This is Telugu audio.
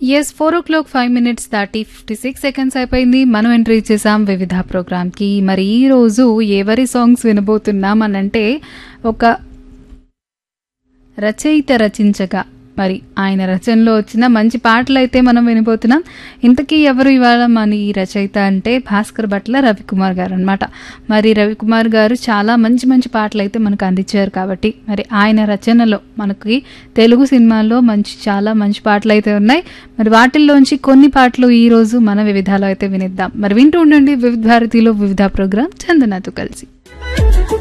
yes four o'clock five minutes దాటి ఫిఫ్టీ సిక్స్ సెకండ్స్ అయిపోయింది మనం ఎంట్రీ చేసాం వివిధ ప్రోగ్రామ్కి మరి ఈ రోజు ఎవరి సాంగ్స్ వినబోతున్నాం అని అంటే ఒక రచయిత రచించగా మరి ఆయన రచనలో వచ్చిన మంచి పాటలు అయితే మనం వినబోతున్నాం ఇంతకీ ఎవరు ఇవాళ మన ఈ రచయిత అంటే భాస్కర్ భట్ల రవికుమార్ గారు అనమాట మరి రవికుమార్ గారు చాలా మంచి మంచి పాటలు అయితే మనకు అందించారు కాబట్టి మరి ఆయన రచనలో మనకి తెలుగు సినిమాల్లో మంచి చాలా మంచి పాటలు అయితే ఉన్నాయి మరి వాటిల్లోంచి కొన్ని పాటలు ఈ రోజు మన వివిధాలో అయితే వినిద్దాం మరి వింటూ ఉండండి వివిధ భారతిలో వివిధ ప్రోగ్రామ్ చందనతో కలిసి